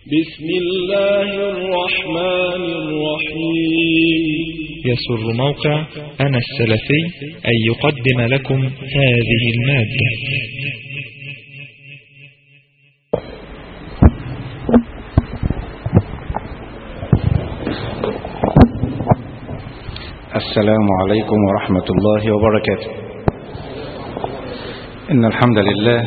بسم الله الرحمن الرحيم يسر موقع أنا السلفي أن يقدم لكم هذه المادة السلام عليكم ورحمة الله وبركاته إن الحمد لله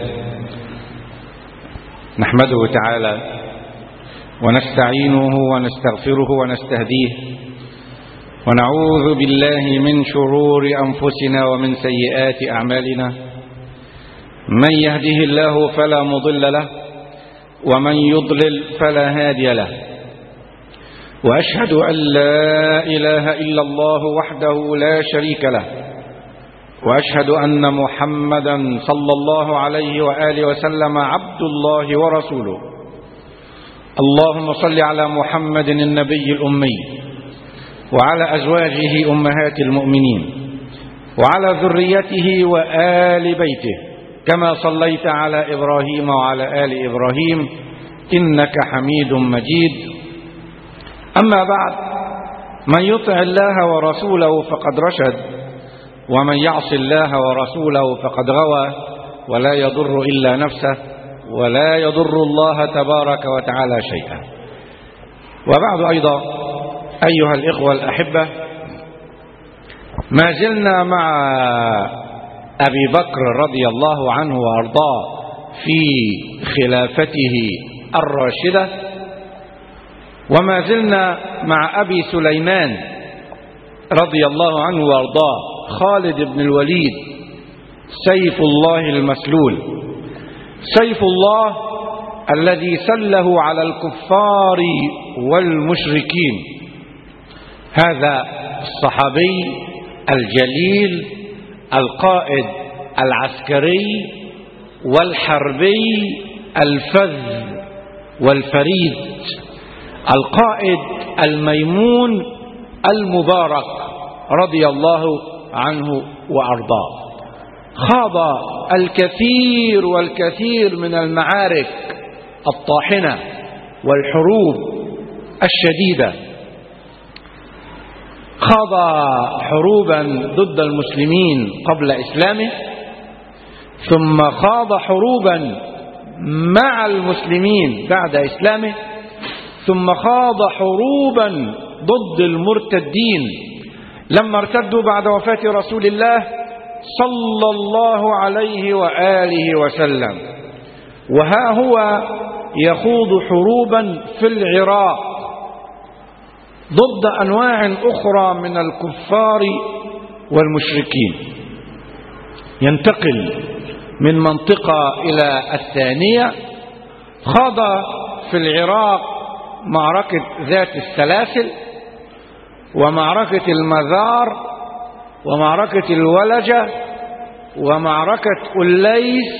نحمده تعالى ونستعينه ونستغفره ونستهديه ونعوذ بالله من شرور أنفسنا ومن سيئات أعمالنا من يهده الله فلا مضل له ومن يضلل فلا هادي له وأشهد أن لا إله إلا الله وحده لا شريك له وأشهد أن محمدا صلى الله عليه وآله وسلم عبد الله ورسوله اللهم صل على محمد النبي الأمي وعلى أزواجه أمهات المؤمنين وعلى ذريته وآل بيته كما صليت على إبراهيم وعلى آل إبراهيم إنك حميد مجيد أما بعد من يطع الله ورسوله فقد رشد ومن يعص الله ورسوله فقد غوى ولا يضر إلا نفسه ولا يضر الله تبارك وتعالى شيئا وبعد أيضا أيها الإخوة الأحبة ما زلنا مع أبي بكر رضي الله عنه وأرضاه في خلافته الراشدة وما زلنا مع أبي سليمان رضي الله عنه وارضاه خالد بن الوليد سيف الله المسلول سيف الله الذي سله على الكفار والمشركين هذا الصحابي الجليل القائد العسكري والحربي الفذ والفريد القائد الميمون المبارك رضي الله عنه وأرضاه خاض الكثير والكثير من المعارك الطاحنة والحروب الشديدة خاض حروبا ضد المسلمين قبل إسلامه ثم خاض حروبا مع المسلمين بعد إسلامه ثم خاض حروبا ضد المرتدين لما ارتدوا بعد وفاة رسول الله صلى الله عليه وآله وسلم وها هو يخوض حروبا في العراق ضد أنواع أخرى من الكفار والمشركين ينتقل من منطقة إلى الثانية خاض في العراق معركة ذات السلاسل ومعركة المذار ومعركة الولجة ومعركة الليث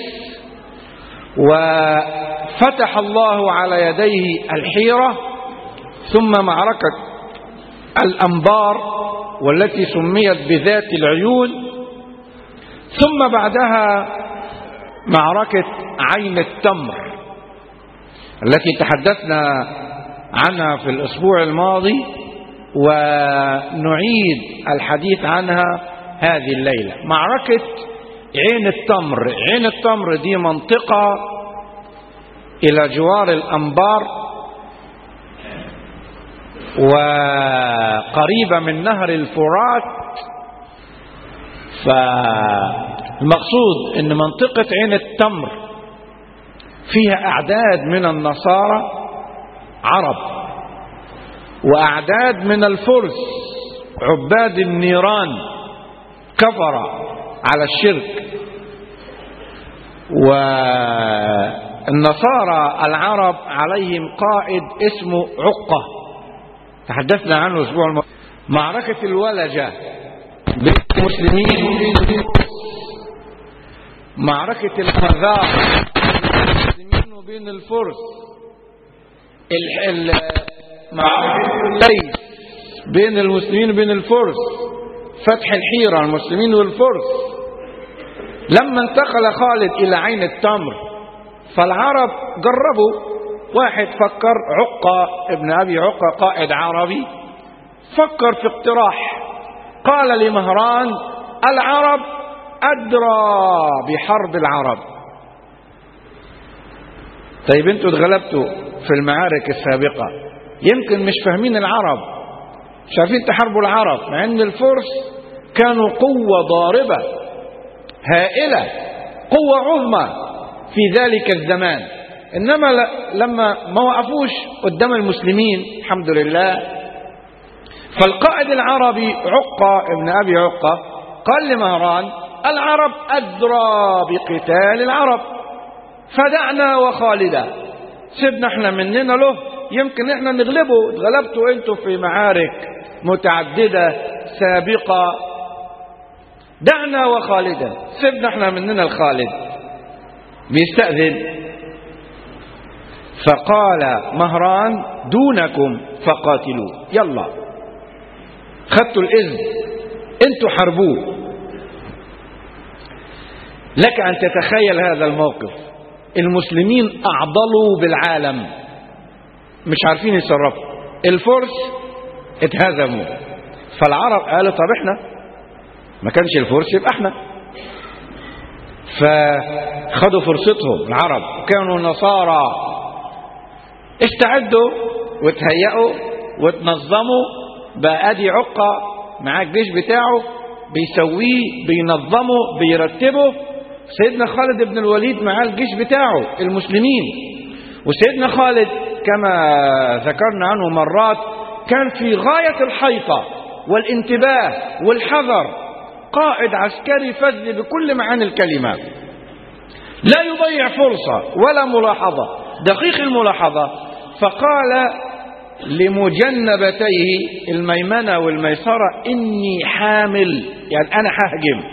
وفتح الله على يديه الحيرة ثم معركة الأنبار والتي سميت بذات العيون ثم بعدها معركة عين التمر التي تحدثنا عنها في الأسبوع الماضي ونعيد الحديث عنها هذه الليلة معركة عين التمر عين التمر دي منطقة إلى جوار الأنبار وقريبة من نهر الفرات فالمقصود أن منطقة عين التمر فيها أعداد من النصارى عرب وأعداد من الفرس عباد النيران كفر على الشرك والنصارى العرب عليهم قائد اسمه عقة تحدثنا عنه الأسبوع الماضي معركة الولجة بين المسلمين وبين الفرس معركة المذار بين المسلمين وبين الفرس معركة الليث بين المسلمين وبين الفرس فتح الحيرة المسلمين والفرس لما انتقل خالد إلى عين التمر فالعرب جربوا واحد فكر عقة ابن أبي عقة قائد عربي فكر في اقتراح قال لمهران العرب أدرى بحرب العرب طيب انتوا اتغلبتوا في المعارك السابقة يمكن مش فاهمين العرب مش عارفين تحاربوا العرب مع ان الفرس كانوا قوة ضاربة هائلة قوة عظمى في ذلك الزمان انما لما ما وقفوش قدام المسلمين الحمد لله فالقائد العربي عقة ابن ابي عقة قال لمهران العرب ادرى بقتال العرب فدعنا وخالدا سيبنا احنا مننا له يمكن احنا نغلبه اتغلبتوا انتوا في معارك متعددة سابقة دعنا وخالدا سيبنا احنا مننا الخالد بيستأذن فقال مهران دونكم فقاتلوا يلا خدتوا الإذن انتوا حاربوه لك أن تتخيل هذا الموقف المسلمين أعضلوا بالعالم مش عارفين يتصرفوا الفرس اتهزموا فالعرب قالوا طب احنا ما كانش الفرس يبقى احنا فخدوا فرصتهم العرب كانوا نصارى استعدوا وتهيأوا وتنظموا بقى ادي عقة معاه الجيش بتاعه بيسويه بينظمه بيرتبه سيدنا خالد بن الوليد معاه الجيش بتاعه المسلمين وسيدنا خالد كما ذكرنا عنه مرات كان في غاية الحيطة والانتباه والحذر قائد عسكري فذ بكل معاني الكلمة لا يضيع فرصة ولا ملاحظة دقيق الملاحظة فقال لمجنبتيه الميمنة والميسرة إني حامل يعني أنا ههجم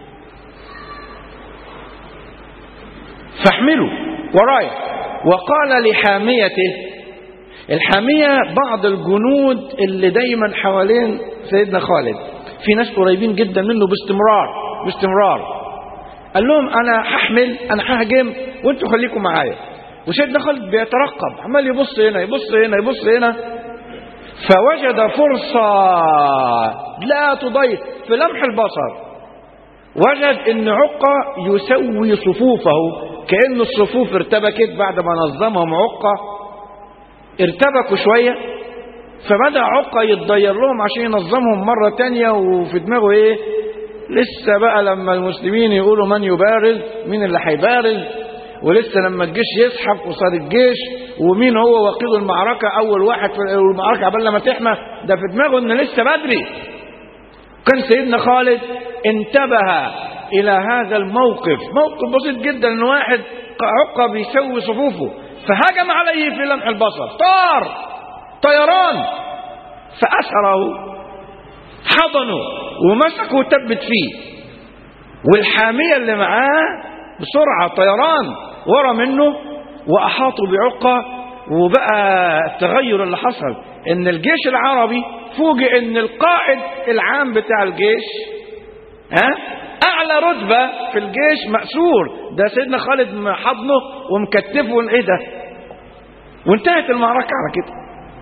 فاحملوا ورايا وقال لحاميته الحامية بعض الجنود اللي دايما حوالين سيدنا خالد في ناس قريبين جدا منه باستمرار باستمرار قال لهم انا هحمل انا ههجم وانتوا خليكم معايا وسيدنا خالد بيترقب عمال يبص هنا يبص هنا يبص هنا فوجد فرصة لا تضيع في لمح البصر وجد ان عقة يسوي صفوفه كأن الصفوف ارتبكت بعد ما نظمهم عقة ارتبكوا شوية فبدأ عقة يتضير لهم عشان ينظمهم مرة تانية وفي دماغه ايه لسه بقى لما المسلمين يقولوا من يبارز مين اللي هيبارز ولسه لما الجيش يزحف قصاد الجيش ومين هو وقيد المعركة أول واحد في المعركة قبل ما تحمى ده في دماغه إن لسه بدري كان سيدنا خالد انتبه إلى هذا الموقف موقف بسيط جدا إن واحد عقة بيسوي صفوفه فهجم عليه في لمح البصر طار طيران فأسره حضنه ومسكه وثبت فيه والحامية اللي معاه بسرعة طيران ورا منه وأحاطوا بعقة وبقى التغير اللي حصل ان الجيش العربي فوجئ ان القائد العام بتاع الجيش ها اعلى رتبة في الجيش مأسور ده سيدنا خالد حضنه ومكتفه ايه ده وانتهت المعركة على كده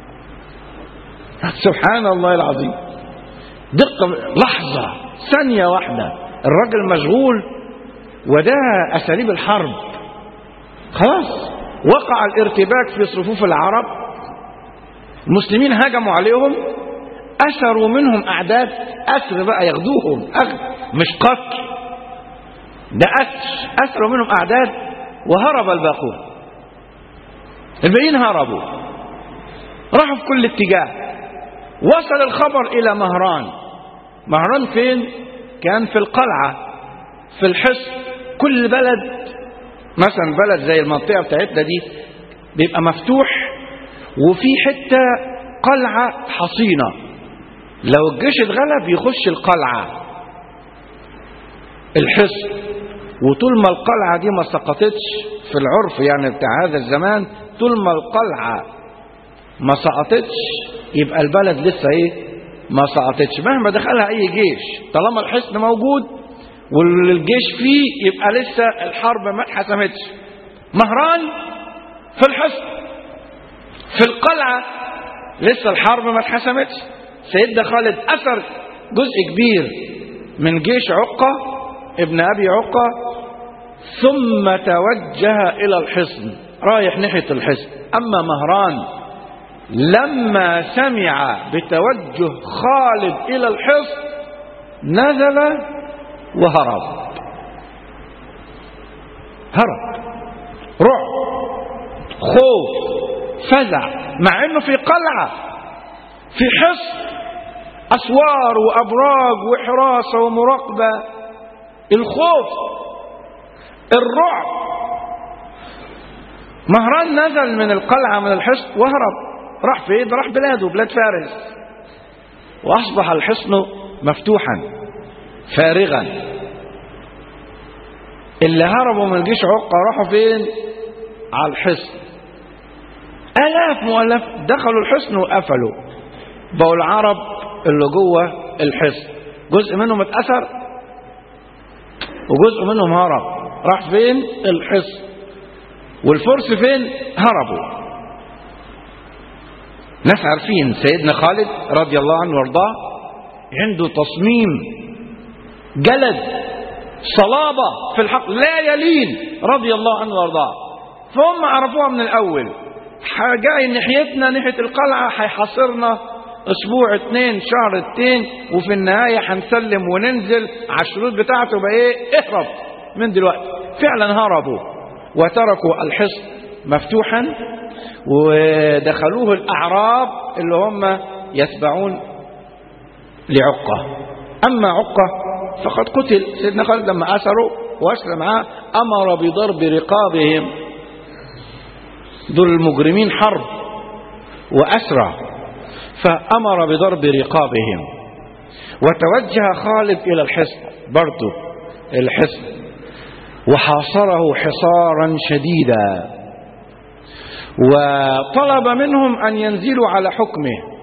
سبحان الله العظيم دقة لحظة ثانية واحدة الراجل مشغول وده أساليب الحرب خلاص وقع الارتباك في صفوف العرب المسلمين هجموا عليهم أسروا منهم أعداد أسر بقى ياخدوهم أخذ مش قتل ده أسر أسروا منهم أعداد وهرب الباقون الباقيين هربوا راحوا في كل اتجاه وصل الخبر إلى مهران مهران فين كان في القلعة في الحصن كل بلد مثلا بلد زي المنطقة بتاعتنا دي بيبقى مفتوح وفي حتة قلعة حصينة لو الجيش اتغلب يخش القلعة الحصن وطول ما القلعة دي ما سقطتش في العرف يعني بتاع هذا الزمان طول ما القلعة ما سقطتش يبقى البلد لسه ايه ما سقطتش مهما دخلها اي جيش طالما الحصن موجود والجيش فيه يبقى لسه الحرب ما اتحسمتش مهران في الحصن في القلعة لسه الحرب ما اتحسمتش سيدنا خالد أثر جزء كبير من جيش عقة ابن أبي عقة ثم توجه إلى الحصن رايح ناحية الحصن أما مهران لما سمع بتوجه خالد إلى الحصن نزل وهرب هرب رعب خوف فزع مع انه في قلعة في حصن اسوار وابراج وحراسة ومراقبة الخوف الرعب مهران نزل من القلعة من الحصن وهرب راح فين راح بلاده بلاد فارس واصبح الحصن مفتوحا فارغا اللي هربوا من جيش عقة راحوا فين على الحصن آلاف مؤلف دخلوا الحصن وقفلوا بقوا العرب اللي جوه الحصن جزء منهم اتأثر وجزء منهم هرب راح فين الحصن والفرس فين هربوا ناس عارفين سيدنا خالد رضي الله عنه وارضاه عنده تصميم جلد صلابة في الحق لا يلين رضي الله عنه وارضاه فهم عرفوها من الأول جاي ناحيتنا ناحية القلعة هيحاصرنا اسبوع اتنين شهر اتنين وفي النهاية هنسلم وننزل على الشروط بتاعته بقى ايه اهرب من دلوقتي فعلا هربوا وتركوا الحصن مفتوحا ودخلوه الأعراب اللي هم يتبعون لعقة أما عقة فقد قتل سيدنا خالد لما أسروا وأسلم معاه أمر بضرب رقابهم دول المجرمين حرب وأسرى فأمر بضرب رقابهم وتوجه خالد إلى الحصن برضه الحصن وحاصره حصارا شديدا وطلب منهم أن ينزلوا على حكمه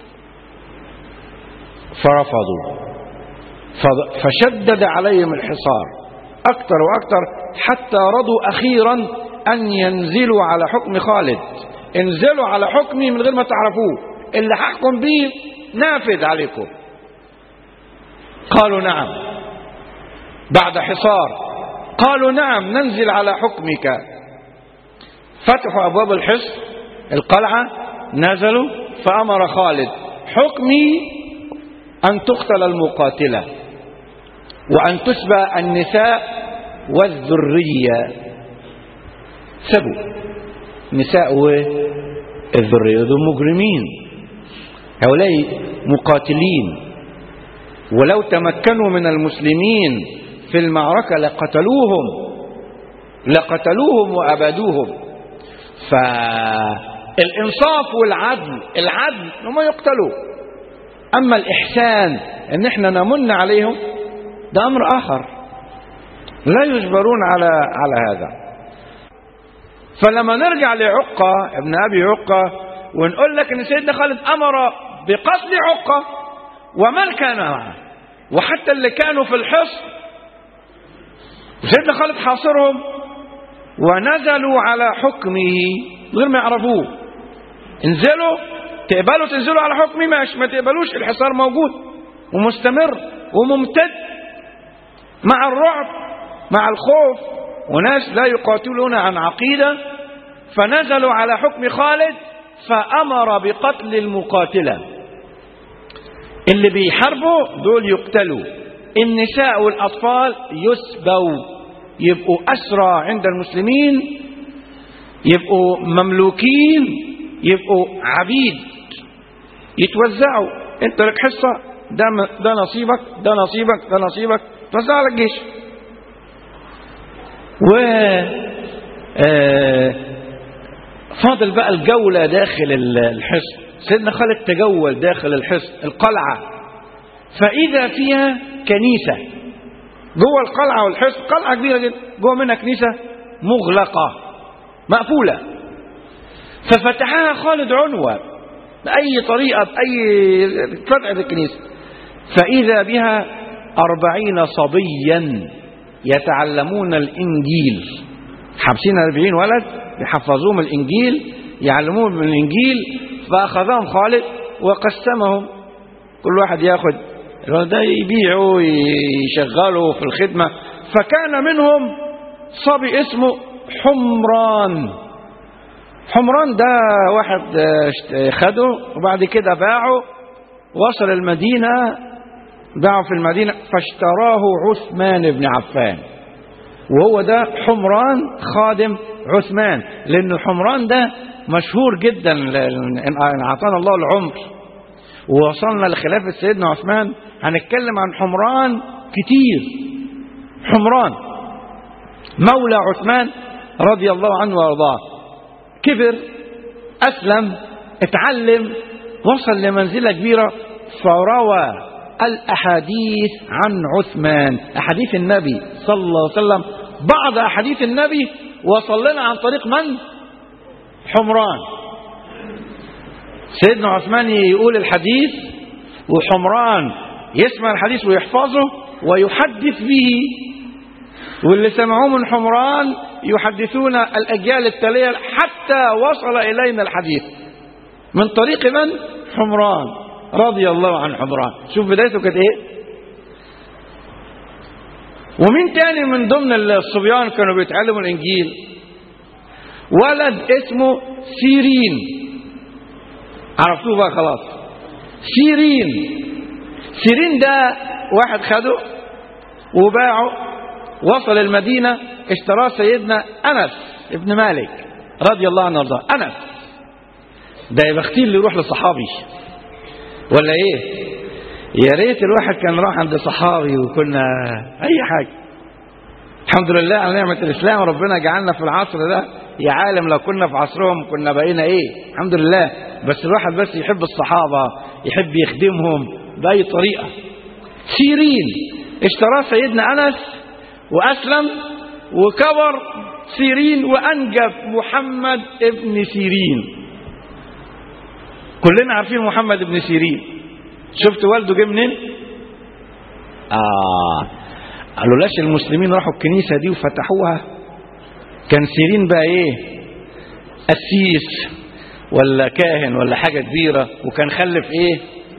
فرفضوا فشدد عليهم الحصار أكثر وأكثر حتى رضوا أخيرا أن ينزلوا على حكم خالد انزلوا على حكمي من غير ما تعرفوه اللي هحكم بيه نافذ عليكم قالوا نعم بعد حصار قالوا نعم ننزل على حكمك فتحوا أبواب الحصن القلعة نزلوا فأمر خالد حكمي أن تقتل المقاتلة وأن تسبى النساء والذرية سبوا نساء والذرية دول مجرمين هؤلاء مقاتلين ولو تمكنوا من المسلمين في المعركة لقتلوهم لقتلوهم وأبادوهم فالإنصاف والعدل العدل هم يقتلوا أما الإحسان إن إحنا نمن عليهم ده أمر آخر لا يجبرون على على هذا فلما نرجع لعقة ابن أبي عقة ونقول لك إن سيدنا خالد أمر بقتل عقة ومن كان معه وحتى اللي كانوا في الحصن سيدنا خالد حاصرهم ونزلوا على حكمه غير ما يعرفوه انزلوا تقبلوا تنزلوا على حكمي ماشي ما تقبلوش الحصار موجود ومستمر وممتد مع الرعب مع الخوف وناس لا يقاتلون عن عقيدة فنزلوا على حكم خالد فأمر بقتل المقاتلة اللي بيحاربوا دول يقتلوا النساء والأطفال يسبوا يبقوا أسرى عند المسلمين يبقوا مملوكين يبقوا عبيد يتوزعوا انت لك حصة ده, ده نصيبك ده نصيبك ده نصيبك توزع على الجيش و فاضل بقى الجولة داخل الحصن سيدنا خالد تجول داخل الحصن القلعة فإذا فيها كنيسة جوه القلعة والحصن قلعة كبيرة جدا جوه منها كنيسة مغلقة مقفولة ففتحها خالد عنوة بأي طريقة بأي فتحة الكنيسة فإذا بها أربعين صبيا يتعلمون الإنجيل خمسين أربعين ولد يحفظوهم الإنجيل يعلمون من الإنجيل فأخذهم خالد وقسمهم كل واحد ياخد ده يبيعه يشغله في الخدمة فكان منهم صبي اسمه حمران حمران ده واحد خده وبعد كده باعه وصل المدينة باعه في المدينة فاشتراه عثمان بن عفان وهو ده حمران خادم عثمان لأن حمران ده مشهور جدا إن أعطانا الله العمر ووصلنا لخلافة سيدنا عثمان هنتكلم عن حمران كتير حمران مولى عثمان رضي الله عنه وارضاه كبر أسلم اتعلم وصل لمنزلة كبيرة فروى الأحاديث عن عثمان أحاديث النبي صلى الله عليه وسلم بعض أحاديث النبي وصل لنا عن طريق من؟ حمران سيدنا عثمان يقول الحديث وحمران يسمع الحديث ويحفظه ويحدث به واللي سمعوه من حمران يحدثون الأجيال التالية حتى وصل إلينا الحديث من طريق من؟ حمران رضي الله عن حمران شوف بدايته كانت ايه ومين تاني من ضمن الصبيان كانوا بيتعلموا الانجيل ولد اسمه سيرين عرفتوه بقى خلاص سيرين سيرين ده واحد خده وباعه وصل المدينة اشتراه سيدنا أنس ابن مالك رضي الله عنه وارضاه أنس ده يبقى اختي اللي يروح لصحابي ولا ايه يا ريت الواحد كان راح عند صحابي وكنا اي حاجه الحمد لله على نعمه الاسلام ربنا جعلنا في العصر ده يا عالم لو كنا في عصرهم كنا بقينا ايه الحمد لله بس الواحد بس يحب الصحابه يحب يخدمهم باي طريقه سيرين اشتراه سيدنا انس واسلم وكبر سيرين وانجب محمد ابن سيرين كلنا عارفين محمد بن سيرين شفت والده جه منين اه قالوا لاش المسلمين راحوا الكنيسة دي وفتحوها كان سيرين بقى ايه قسيس ولا كاهن ولا حاجة كبيرة وكان خلف ايه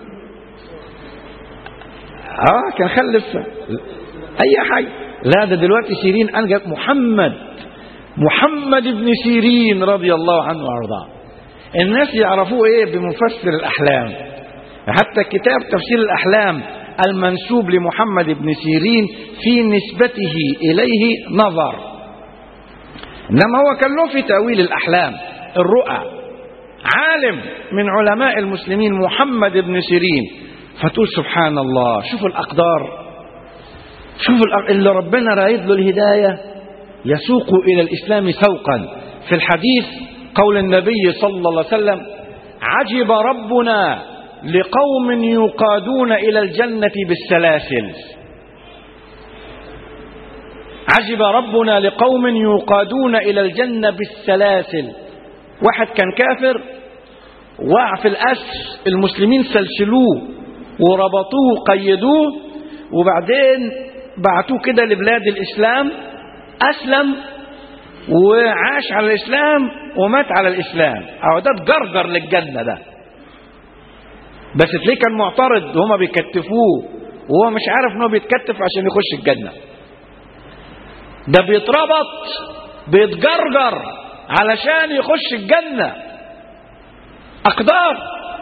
اه كان خلف اي حاجة لا ده دلوقتي سيرين انجب محمد محمد بن سيرين رضي الله عنه وارضاه الناس يعرفوه ايه بمفسر الاحلام حتى كتاب تفسير الاحلام المنسوب لمحمد بن سيرين في نسبته اليه نظر انما هو كان له في تاويل الاحلام الرؤى عالم من علماء المسلمين محمد بن سيرين فتقول سبحان الله شوفوا الاقدار شوفوا الأق... اللي ربنا رايد له الهدايه يسوق الى الاسلام سوقا في الحديث قول النبي صلى الله عليه وسلم عجب ربنا لقوم يقادون الى الجنه بالسلاسل عجب ربنا لقوم يقادون الى الجنه بالسلاسل واحد كان كافر وقع في الاسر المسلمين سلسلوه وربطوه وقيدوه وبعدين بعتوه كده لبلاد الاسلام اسلم وعاش على الاسلام ومات على الاسلام اهو ده اتجرجر للجنه ده بس تلاقيه كان معترض وهما بيكتفوه وهو مش عارف ان هو بيتكتف عشان يخش الجنه ده بيتربط بيتجرجر علشان يخش الجنه اقدار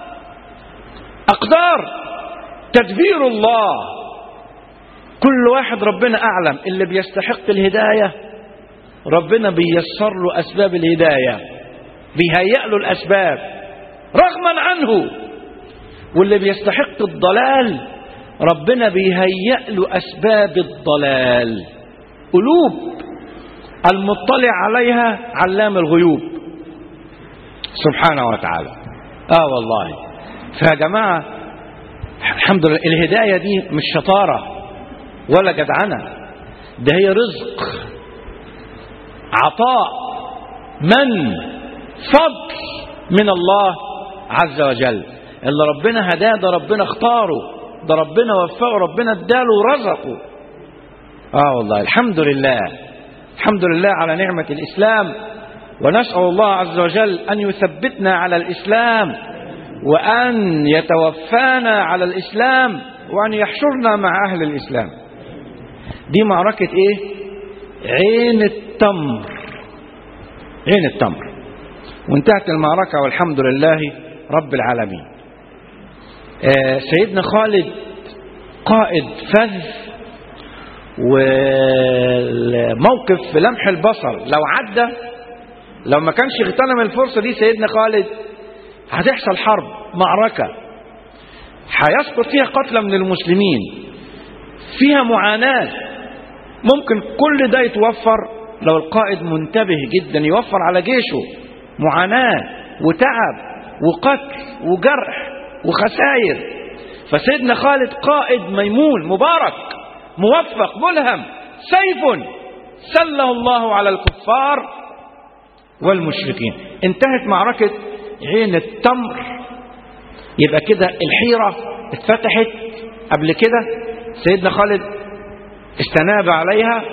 اقدار تدبير الله كل واحد ربنا اعلم اللي بيستحق الهدايه ربنا بيسر له اسباب الهدايه بيهيئ له الاسباب رغما عنه واللي بيستحق الضلال ربنا بيهيئ له اسباب الضلال قلوب المطلع عليها علام الغيوب سبحانه وتعالى اه والله فيا جماعه الحمد لله الهدايه دي مش شطاره ولا جدعنه ده هي رزق عطاء من فضل من الله عز وجل اللي ربنا هداه ده ربنا اختاره ده ربنا وفقه ربنا اداله ورزقه اه والله الحمد لله الحمد لله على نعمة الإسلام ونسأل الله عز وجل أن يثبتنا على الإسلام وأن يتوفانا على الإسلام وأن يحشرنا مع أهل الإسلام دي معركة إيه عين التمر عين التمر وانتهت المعركة والحمد لله رب العالمين آه سيدنا خالد قائد فذ والموقف في لمح البصر لو عدى لو ما كانش اغتنم الفرصة دي سيدنا خالد هتحصل حرب معركة هيسقط فيها قتلى من المسلمين فيها معاناة ممكن كل ده يتوفر لو القائد منتبه جدا يوفر على جيشه معاناة وتعب وقتل وجرح وخسائر فسيدنا خالد قائد ميمون مبارك موفق ملهم سيف سله الله على الكفار والمشركين انتهت معركة عين التمر يبقى كده الحيرة اتفتحت قبل كده سيدنا خالد استناب عليها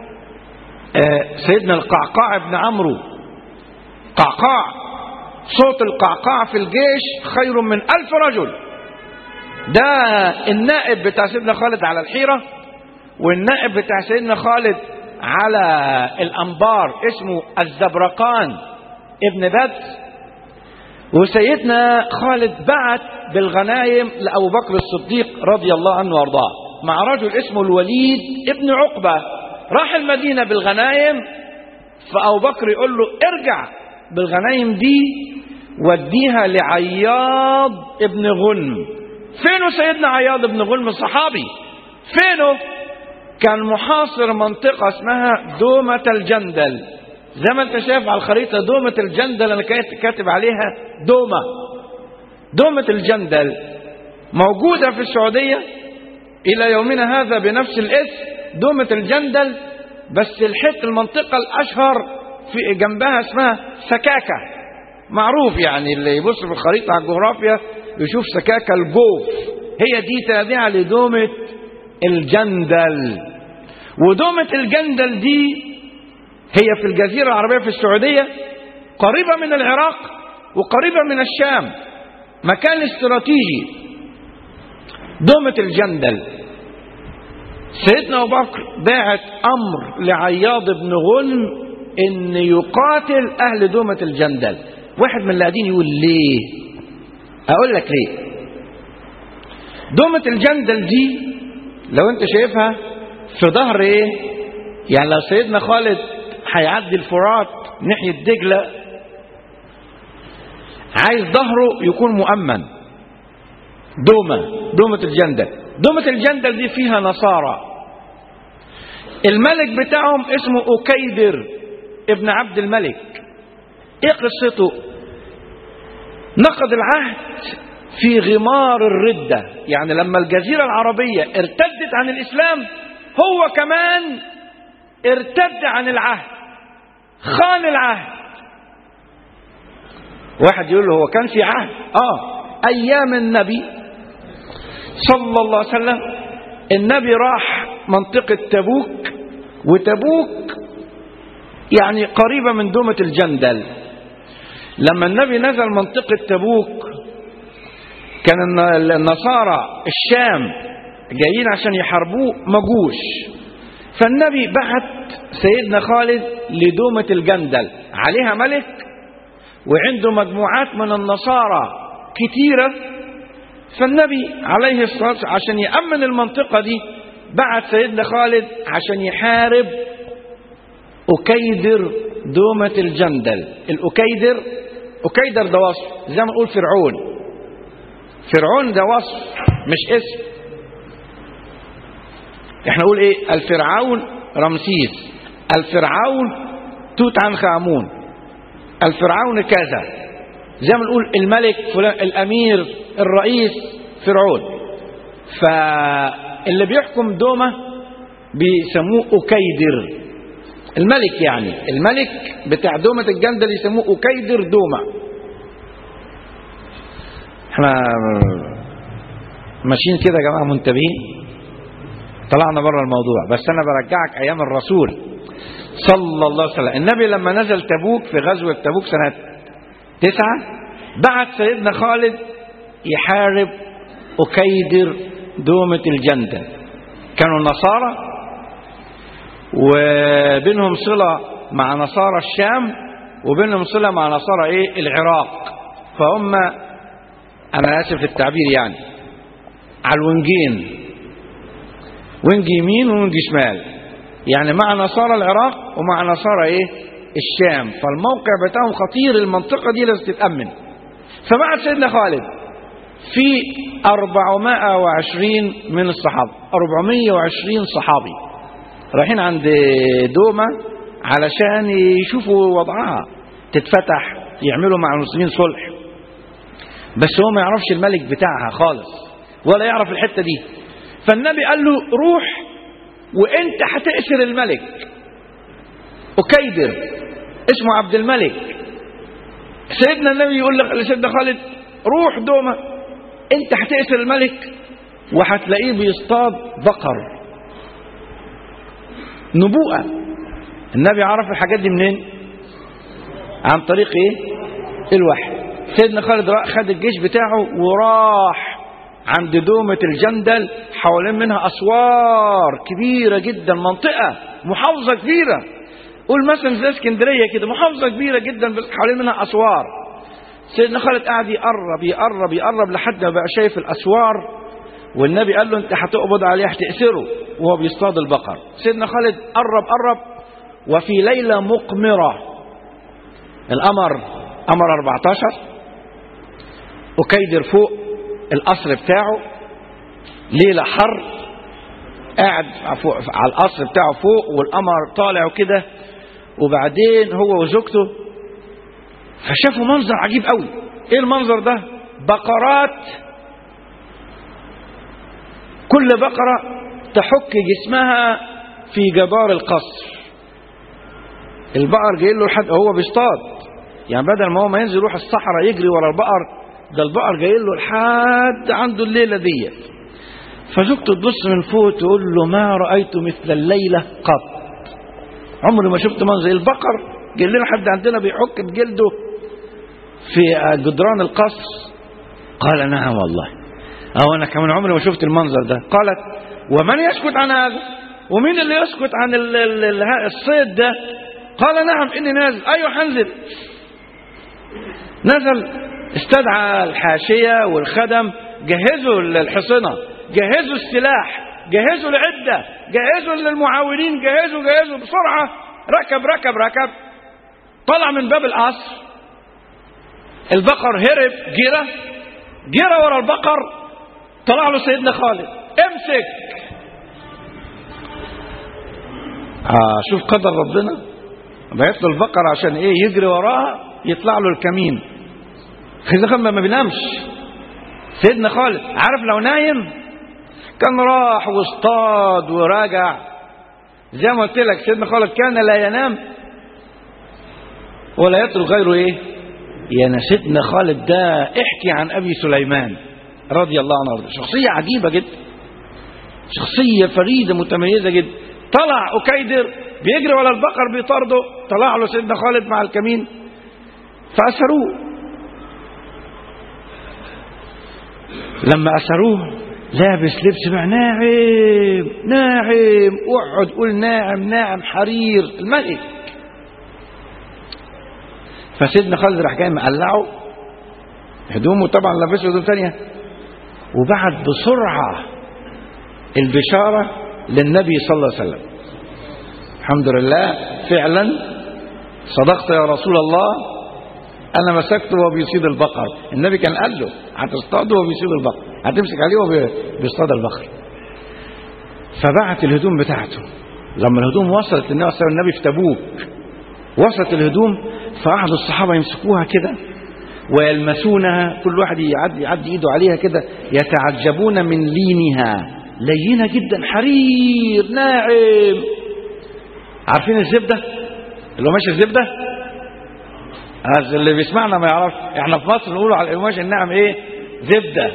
آه سيدنا القعقاع بن عمرو قعقاع صوت القعقاع في الجيش خير من ألف رجل ده النائب بتاع سيدنا خالد على الحيرة والنائب بتاع سيدنا خالد على الأنبار اسمه الزبرقان ابن بدر وسيدنا خالد بعت بالغنايم لأبو بكر الصديق رضي الله عنه وارضاه مع رجل اسمه الوليد ابن عقبة راح المدينة بالغنايم فأبو بكر يقول له ارجع بالغنايم دي وديها لعياض ابن غنم فينه سيدنا عياض ابن غنم صحابي فينه كان محاصر منطقة اسمها دومة الجندل زي ما انت شايف على الخريطة دومة الجندل انا كاتب عليها دومة دومة الجندل موجودة في السعودية الى يومنا هذا بنفس الاسم دومة الجندل بس الحته المنطقة الاشهر في جنبها اسمها سكاكة معروف يعني اللي يبص في الخريطة على الجغرافيا يشوف سكاكة الجوف هي دي تابعة لدومة الجندل ودومة الجندل دي هي في الجزيرة العربية في السعودية قريبة من العراق وقريبة من الشام مكان استراتيجي دومة الجندل سيدنا أبو بكر باعت أمر لعياض بن غنم إن يقاتل أهل دومة الجندل واحد من اللي قاعدين يقول ليه أقول لك ليه دومة الجندل دي لو أنت شايفها في ظهر إيه يعني لو سيدنا خالد هيعدي الفرات ناحية دجلة عايز ظهره يكون مؤمن دومة دومة الجندل دومة الجندل دي فيها نصارى الملك بتاعهم اسمه أكيدر ابن عبد الملك ايه قصته نقض العهد في غمار الردة يعني لما الجزيرة العربية ارتدت عن الإسلام هو كمان ارتد عن العهد خان العهد واحد يقول له هو كان في عهد اه ايام النبي صلى الله عليه وسلم النبي راح منطقة تبوك وتبوك يعني قريبة من دومة الجندل لما النبي نزل منطقة تبوك كان النصارى الشام جايين عشان يحاربوه مجوش فالنبي بعت سيدنا خالد لدومة الجندل عليها ملك وعنده مجموعات من النصارى كتيرة فالنبي عليه الصلاة والسلام عشان يأمن المنطقة دي بعت سيدنا خالد عشان يحارب أكيدر دومة الجندل الأكيدر أكيدر ده وصف زي ما نقول فرعون فرعون ده وصف مش اسم احنا نقول ايه الفرعون رمسيس الفرعون توت عنخ امون الفرعون كذا زي ما نقول الملك فلان الامير الرئيس فرعون فاللي بيحكم دومه بيسموه أكيدر الملك يعني الملك بتاع دومة الجندل يسموه أكيدر دومة احنا ماشيين كده يا جماعة منتبهين طلعنا بره الموضوع بس انا برجعك ايام الرسول صلى الله عليه وسلم النبي لما نزل تبوك في غزوة تبوك سنة تسعة بعت سيدنا خالد يحارب أكيدر دومة الجندل كانوا النصارى وبينهم صلة مع نصارى الشام وبينهم صلة مع نصارى ايه العراق فهم انا اسف في التعبير يعني على الونجين ونج يمين ونج شمال يعني مع نصارى العراق ومع نصارى ايه الشام فالموقع بتاعهم خطير المنطقة دي لازم تتأمن فبعت سيدنا خالد في 420 من الصحابة 420 صحابي رايحين عند دومة علشان يشوفوا وضعها تتفتح يعملوا مع المسلمين صلح بس هو ما يعرفش الملك بتاعها خالص ولا يعرف الحتة دي فالنبي قال له روح وانت هتأسر الملك أكيدر اسمه عبد الملك سيدنا النبي يقول لسيدنا خالد روح دومة انت هتأسر الملك وهتلاقيه بيصطاد بقر نبوءة النبي عرف الحاجات دي منين عن طريق ايه الوحي سيدنا خالد خد الجيش بتاعه وراح عند دومة الجندل حوالين منها أسوار كبيرة جدا منطقة محافظة كبيرة قول مثلا زي اسكندرية كده محافظة كبيرة جدا حوالين منها أسوار سيدنا خالد قاعد يقرب يقرب يقرب لحد ما بقى شايف الأسوار والنبي قال له انت هتقبض عليه هتأسره وهو بيصطاد البقر سيدنا خالد قرب قرب وفي ليلة مقمرة القمر قمر 14 أكيدر فوق القصر بتاعه ليلة حر قاعد فوق على القصر بتاعه فوق والقمر طالع وكده وبعدين هو وزوجته فشافوا منظر عجيب قوي ايه المنظر ده بقرات كل بقرة تحك جسمها في جدار القصر البقر جاي له لحد هو بيصطاد يعني بدل ما هو ما ينزل يروح الصحراء يجري ورا البقر ده البقر جاي له لحد عنده الليله دي فزوجته تبص من فوق تقول له ما رايت مثل الليله قط عمري ما شفت منظر البقر جاي لنا حد عندنا بيحك بجلده في جدران القصر قال نعم والله اه انا كمان عمري ما شفت المنظر ده قالت ومن يسكت عن هذا ومين اللي يسكت عن ال ال ال الصيد ده قال نعم اني نازل ايوه هنزل نزل استدعى الحاشية والخدم جهزوا الحصنة جهزوا السلاح جهزوا العدة جهزوا للمعاونين جهزوا جهزوا بسرعة ركب ركب ركب طلع من باب القصر البقر هرب جرى جرى ورا البقر طلع له سيدنا خالد امسك آه شوف قدر ربنا بعت له البقر عشان ايه يجري وراها يطلع له الكمين سيدنا خالد ما بينامش سيدنا خالد عارف لو نايم كان راح واصطاد وراجع زي ما قلت لك سيدنا خالد كان لا ينام ولا يترك غيره ايه يا سيدنا خالد ده احكي عن ابي سليمان رضي الله عنه شخصية عجيبة جدا شخصية فريدة متميزة جدا طلع أكيدر بيجري ولا البقر بيطارده طلع له سيدنا خالد مع الكمين فأسروه لما أسروه لابس لبس بقى ناعم ناعم اقعد قول ناعم ناعم حرير الملك فسيدنا خالد راح جاي مقلعه هدومه طبعا لابسه هدوم ثانيه وبعت بسرعه البشاره للنبي صلى الله عليه وسلم الحمد لله فعلا صدقت يا رسول الله انا مسكته وهو بيصيد البقر النبي كان قال له هتصطاده وهو بيصيد البقر هتمسك عليه وهو بيصطاد البقر فبعت الهدوم بتاعته لما الهدوم وصلت للنبي صلى الله عليه وسلم النبي في تبوك وصلت الهدوم فقعدوا الصحابه يمسكوها كده ويلمسونها كل واحد يعدي يعدي ايده عليها كده يتعجبون من لينها لينه جدا حرير ناعم عارفين الزبده اللي هو ماشي الزبده اللي بيسمعنا ما يعرفش احنا في مصر نقول على القماش الناعم ايه زبده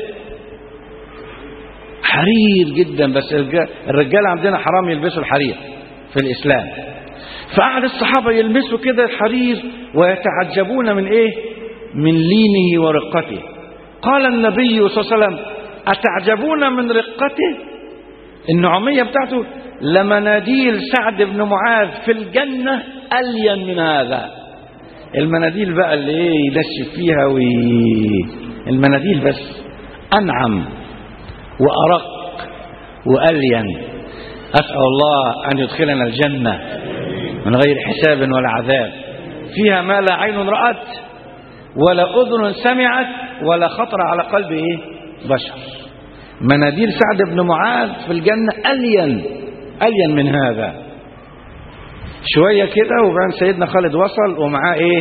حرير جدا بس الرجال عندنا حرام يلبسوا الحرير في الاسلام فقعد الصحابة يلمسوا كده الحرير ويتعجبون من ايه من لينه ورقته قال النبي صلى الله عليه وسلم أتعجبون من رقته النعومية بتاعته لمناديل سعد بن معاذ في الجنة ألين من هذا المناديل بقى اللي ايه ينشف فيها وي... المناديل بس أنعم وأرق وألين أسأل الله أن يدخلنا الجنة من غير حساب ولا عذاب فيها ما لا عين رأت ولا أذن سمعت ولا خطر على قلب إيه؟ بشر مناديل سعد بن معاذ في الجنة ألين ألين من هذا شوية كده وبعدين سيدنا خالد وصل ومعاه إيه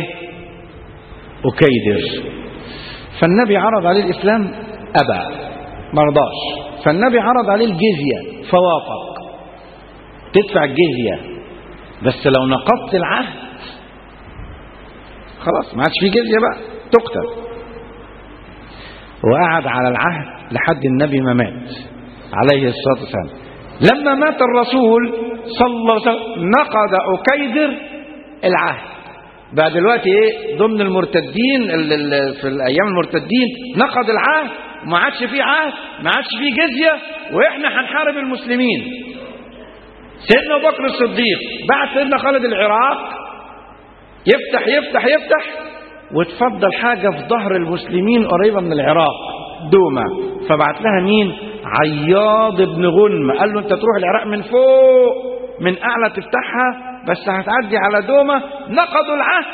أكيدر فالنبي عرض عليه الإسلام أبى مرضاش فالنبي عرض عليه الجزية فوافق تدفع الجزية بس لو نقضت العهد خلاص ما عادش في جزية بقى تقتل وقعد على العهد لحد النبي ما مات عليه الصلاة والسلام لما مات الرسول صلى الله عليه وسلم نقض أكيدر العهد بقى دلوقتي ايه ضمن المرتدين ال- ال- في الايام المرتدين نقض العهد وما عادش فيه عهد ما عادش فيه جزيه واحنا هنحارب المسلمين سيدنا ابو بكر الصديق بعت سيدنا خالد العراق يفتح يفتح يفتح وتفضل حاجه في ظهر المسلمين قريبه من العراق دومه فبعت لها مين عياض بن غنم قال له انت تروح العراق من فوق من اعلى تفتحها بس هتعدي على دومه نقضوا العهد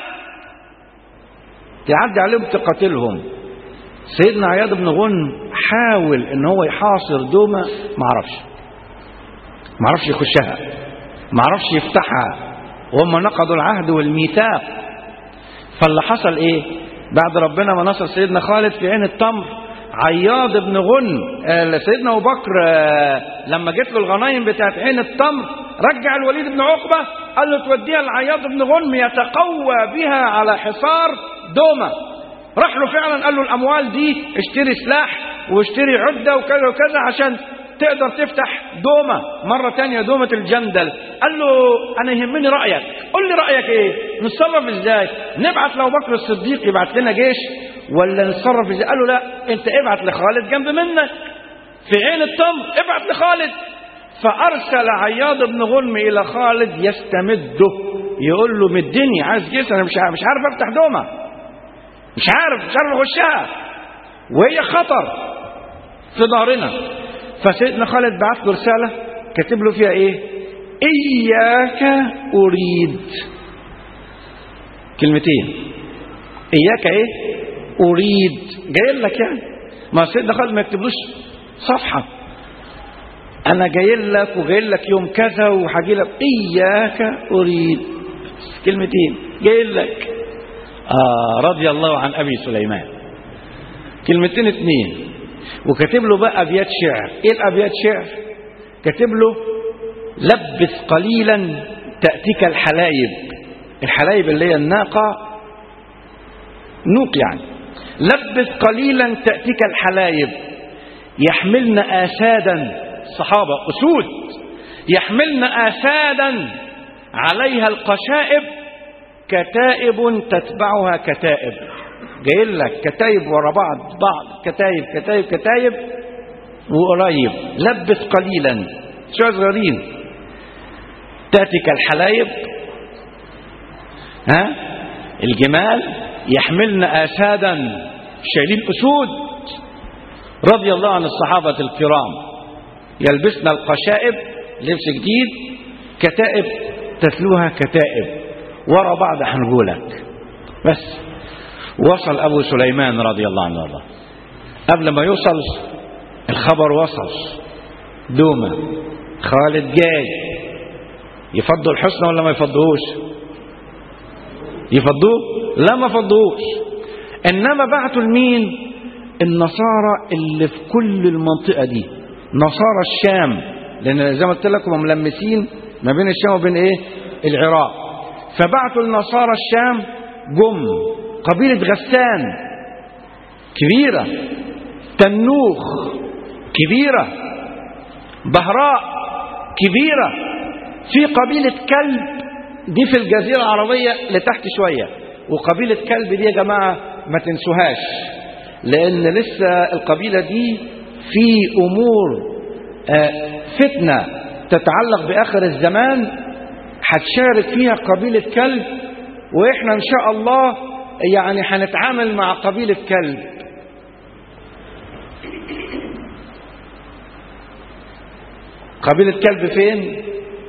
تعدي عليهم تقاتلهم سيدنا عياض بن غنم حاول ان هو يحاصر دومه ما عرفش ما عرفش يخشها ما عرفش يفتحها وهم نقضوا العهد والميثاق فاللي حصل ايه بعد ربنا ما نصر سيدنا خالد في عين التمر عياض بن غن آه، سيدنا ابو بكر آه، لما جت له الغنايم بتاعت عين التمر رجع الوليد بن عقبه قال له توديها لعياض بن غنم يتقوى بها على حصار دومه راح له فعلا قال له الاموال دي اشتري سلاح واشتري عده وكذا وكذا عشان تقدر تفتح دومة مرة تانية دومة الجندل قال له أنا يهمني رأيك قل لي رأيك إيه نتصرف إزاي نبعت لأبو بكر الصديق يبعت لنا جيش ولا نتصرف إزاي قال له لا أنت ابعت لخالد جنب منك في عين التمر ابعت لخالد فأرسل عياض بن غنم إلى خالد يستمده يقول له مدني عايز جيش أنا مش عارف, مش عارف أفتح دومة مش عارف مش عارف أخشها وهي خطر في ظهرنا فسيدنا خالد بعت له رسالة كاتب له فيها ايه اياك اريد كلمتين اياك ايه اريد جاي لك يعني ما سيدنا خالد ما يكتبلوش صفحة انا جاي لك وجاي لك يوم كذا وهجي لك اياك اريد كلمتين جاي لك آه رضي الله عن ابي سليمان كلمتين اتنين وكاتب له بقى ابيات شعر ايه الابيات شعر كاتب له لبس قليلا تاتيك الحلايب الحلايب اللي هي الناقه نوق يعني لبس قليلا تاتيك الحلايب يحملن اسادا صحابه اسود يحملن اسادا عليها القشائب كتائب تتبعها كتائب جاي لك كتايب ورا بعض بعض كتايب كتايب كتايب وقريب لبس قليلا شوية صغيرين تاتك الحلايب ها الجمال يحملن اسادا شايلين اسود رضي الله عن الصحابة الكرام يلبسن القشائب لبس جديد كتائب تتلوها كتائب ورا بعض هنقولك بس وصل أبو سليمان رضي الله عنه وارضاه قبل ما يوصل الخبر وصل دومة خالد جاي يفضوا الحسن ولا ما يفضوهوش يفضوه لا ما فضوهوش انما بعتوا لمين النصارى اللي في كل المنطقة دي نصارى الشام لان زي ما قلت لكم هم ملمسين ما بين الشام وبين ايه العراق فبعتوا النصارى الشام جم قبيلة غسان كبيرة تنوخ كبيرة بهراء كبيرة في قبيلة كلب دي في الجزيرة العربية لتحت شوية وقبيلة كلب دي يا جماعة ما تنسوهاش لأن لسه القبيلة دي في أمور آه، فتنة تتعلق بآخر الزمان هتشارك فيها قبيلة كلب وإحنا إن شاء الله يعني هنتعامل مع قبيلة كلب قبيلة كلب فين؟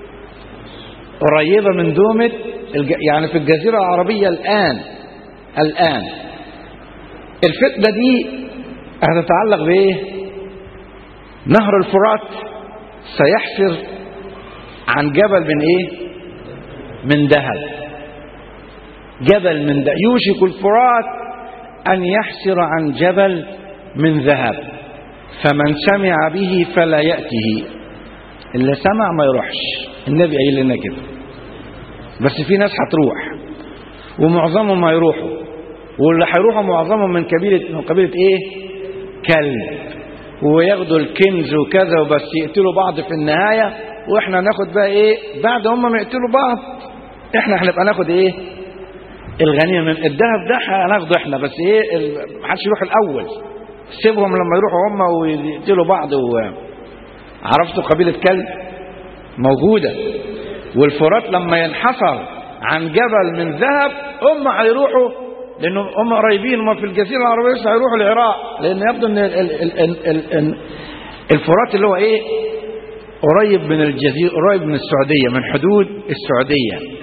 قريبة من دومة الج... يعني في الجزيرة العربية الآن الآن الفتنة دي هتتعلق بإيه؟ نهر الفرات سيحفر عن جبل من إيه؟ من ذهب جبل من ذهب يوشك الفرات أن يحسر عن جبل من ذهب فمن سمع به فلا يأته اللي سمع ما يروحش النبي قايل لنا كده بس في ناس هتروح ومعظمهم هيروحوا واللي هيروحوا معظمهم من قبيله من قبيله ايه؟ كلب وياخدوا الكنز وكذا وبس يقتلوا بعض في النهايه واحنا ناخد بقى ايه؟ بعد هم ما يقتلوا بعض احنا هنبقى ناخد ايه؟ الغنيمه من الذهب ده هناخده احنا بس ايه ال- محدش يروح الاول سيبهم لما يروحوا هم ويقتلوا بعض و... عرفتوا قبيله كلب موجوده والفرات لما ينحصر عن جبل من ذهب هم هيروحوا لانه هم قريبين هم في الجزيره العربيه لسه هيروحوا العراق لان يبدو ان ال- ال- ال- ال- ال- ال- الفرات اللي هو ايه قريب من الجزيره قريب من السعوديه من حدود السعوديه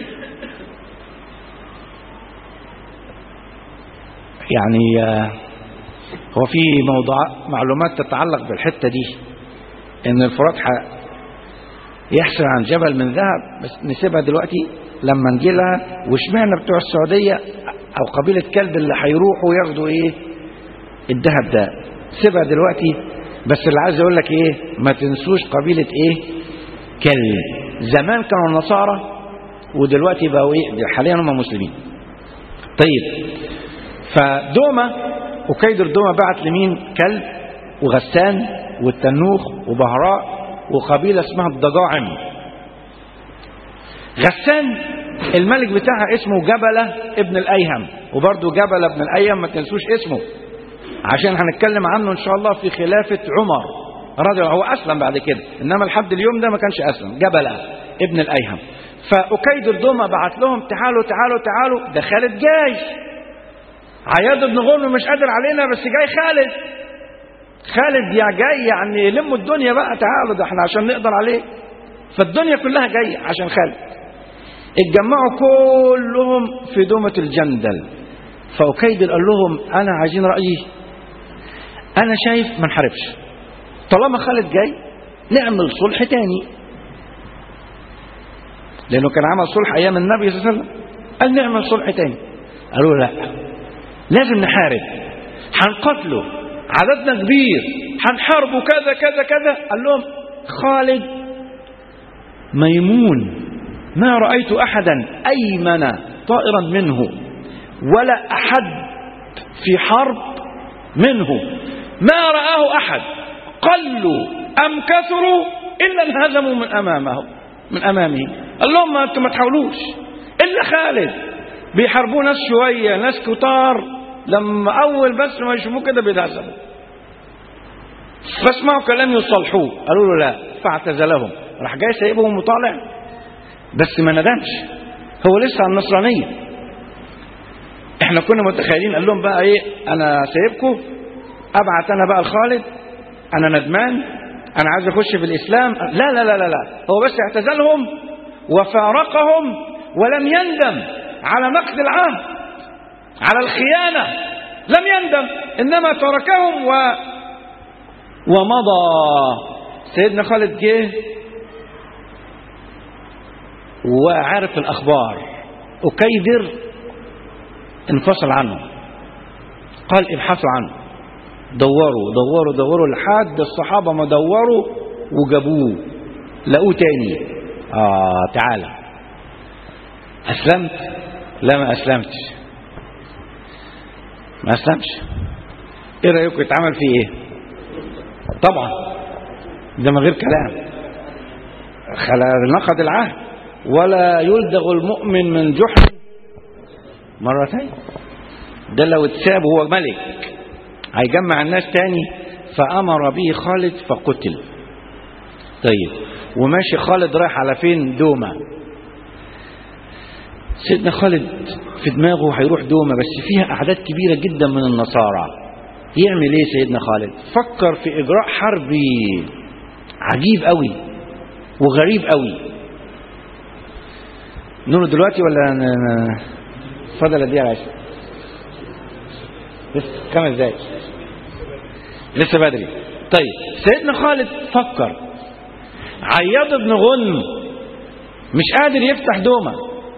يعني آه، هو في موضوع معلومات تتعلق بالحته دي ان الفرات ح- يحصل عن جبل من ذهب بس نسيبها دلوقتي لما نجي لها واشمعنى بتوع السعوديه او قبيله كلب اللي هيروحوا ياخدوا ايه الذهب ده سيبها دلوقتي بس اللي عايز اقول لك ايه ما تنسوش قبيله ايه كلب زمان كانوا النصارى ودلوقتي بقوا ايه حاليا هم مسلمين طيب فدومة وكيدر دومة بعت لمين كلب وغسان والتنوخ وبهراء وقبيلة اسمها الضجاعم غسان الملك بتاعها اسمه جبلة ابن الأيهم وبرضه جبلة ابن الأيهم ما تنسوش اسمه عشان هنتكلم عنه إن شاء الله في خلافة عمر رضي الله هو أسلم بعد كده إنما لحد اليوم ده ما كانش أسلم جبلة ابن الأيهم فأكيد الدومة بعت لهم تعالوا تعالوا تعالوا ده خالد جاي عياض بن غنم مش قادر علينا بس جاي خالد خالد يا جاي يعني لموا الدنيا بقى تعالوا ده احنا عشان نقدر عليه فالدنيا كلها جاية عشان خالد اتجمعوا كلهم في دومة الجندل فأكيد قال لهم أنا عايزين رأيي أنا شايف ما نحاربش طالما خالد جاي نعمل صلح تاني لأنه كان عمل صلح أيام النبي صلى الله عليه وسلم قال نعمل صلح تاني قالوا لا لازم نحارب هنقتله عددنا كبير هنحاربه كذا كذا كذا قال لهم خالد ميمون ما رأيت أحدا أيمن طائرا منه ولا أحد في حرب منه ما رآه أحد قلوا أم كثروا إلا انهزموا من أمامه من أمامه قال لهم ما أنتم ما تحاولوش إلا خالد بيحاربوه ناس شوية ناس كتار لما أول بس ما يشوفوه كده بيتعذبوا فاسمعوا كلام يصلحوه قالوا له لا فاعتزلهم راح جاي سايبهم وطالع بس ما ندمش هو لسه على النصرانية احنا كنا متخيلين قال لهم بقى ايه انا سايبكم ابعت انا بقى لخالد انا ندمان انا عايز اخش في الاسلام لا لا لا لا لا هو بس اعتزلهم وفارقهم ولم يندم على نقد العهد على الخيانة لم يندم إنما تركهم و ومضى سيدنا خالد جه وعارف الأخبار أكيدر انفصل عنه قال ابحثوا عنه دوروا دوروا دوروا لحد الصحابة ما دوروا وجابوه لقوه تاني آه تعالى أسلمت لا ما أسلمتش ما أسلمش إيه رأيكم يتعمل فيه إيه طبعا ده من غير كلام خلا نقض العهد ولا يلدغ المؤمن من جحر مرتين ده لو اتساب هو ملك هيجمع الناس تاني فأمر به خالد فقتل طيب وماشي خالد رايح على فين دومة سيدنا خالد في دماغه هيروح دومة بس فيها أعداد كبيرة جدا من النصارى يعمل ايه سيدنا خالد فكر في إجراء حربي عجيب قوي وغريب قوي نور دلوقتي ولا ن- ن- فضل قد ايه يا باشا لسه خمس دقايق لسه بدري طيب سيدنا خالد فكر عياض بن غنم مش قادر يفتح دومة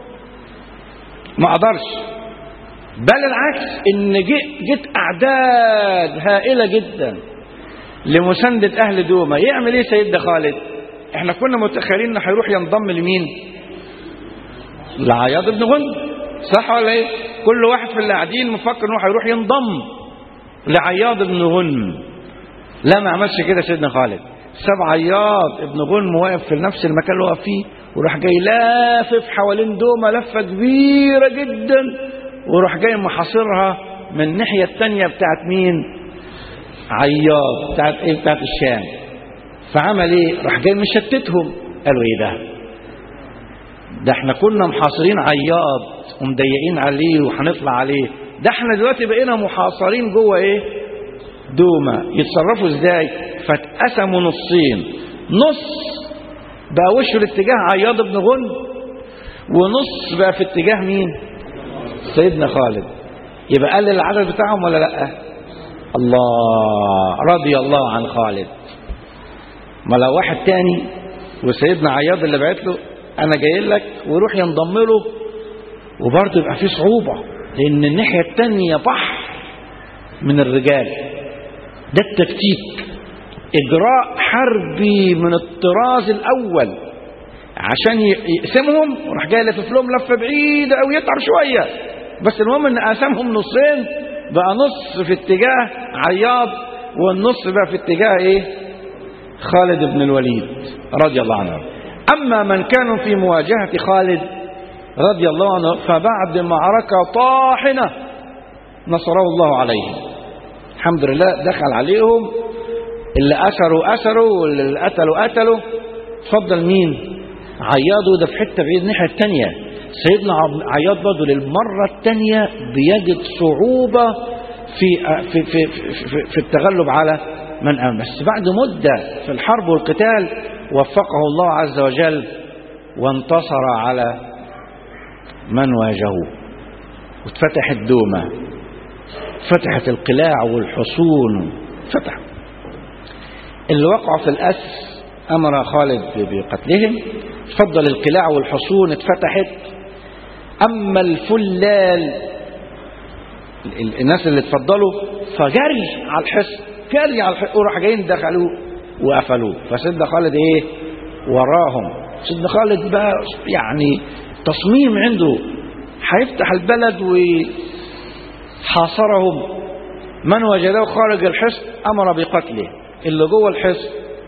ما قدرش بل العكس ان جي- جت اعداد هائلة جدا لمساندة اهل دومة يعمل ايه سيدنا خالد احنا كنا متخيلين انه هيروح ينضم لمين لعياض بن غنم صح ولا ايه كل واحد في اللي قاعدين مفكر انه هيروح ينضم لعياض بن غنم لا ما عملش كده سيدنا خالد ساب عياض ابن غنم واقف في نفس المكان اللي واقف فيه وراح جاي لافف حوالين دومه لفه كبيره جدا وراح جاي محاصرها من الناحيه الثانيه بتاعت مين عياض بتاعت ايه بتاعت الشام فعمل ايه راح جاي مشتتهم قالوا ايه ده ده احنا كنا محاصرين عياض ومضيقين عليه وهنطلع عليه ده احنا دلوقتي بقينا محاصرين جوه ايه دومة يتصرفوا ازاي فاتقسموا نصين نص بقى وشه لاتجاه عياض بن غنم ونص بقى في اتجاه مين سيدنا خالد يبقى قلل العدد بتاعهم ولا لا الله رضي الله عن خالد ما لو واحد تاني وسيدنا عياض اللي بعت له انا جاي لك ويروح ينضم له وبرضه يبقى في صعوبة لان الناحية التانية بحر من الرجال ده التكتيك اجراء حربي من الطراز الاول عشان ي- يقسمهم وراح جاي لفف لهم لفه بعيده او يتعب شويه بس المهم ان قسمهم نصين بقى نص في اتجاه عياض والنص بقى في اتجاه ايه خالد بن الوليد رضي الله عنه اما من كانوا في مواجهه خالد رضي الله عنه فبعد معركه طاحنه نصره الله عليهم الحمد لله دخل عليهم اللي أسروا أسروا واللي قتلوا قتلوا اتفضل مين عياض ده في حتة بعيد الناحية التانية سيدنا عب- عياض برضه للمرة التانية بيجد صعوبة في في في في, في التغلب على من أمن بس بعد مدة في الحرب والقتال وفقه الله عز وجل وانتصر على من واجهوه واتفتحت دومة فتحت القلاع والحصون فتح اللي وقعوا في الأسر أمر خالد بقتلهم فضل القلاع والحصون اتفتحت أما الفلال ال- الناس اللي اتفضلوا فجري على الحصن جري على الحصن وراح جايين دخلوه وقفلوه فسيدنا خالد ايه وراهم سيدنا خالد بقى يعني تصميم عنده هيفتح البلد وحاصرهم من وجده خارج الحصن امر بقتله اللي جوه الحصن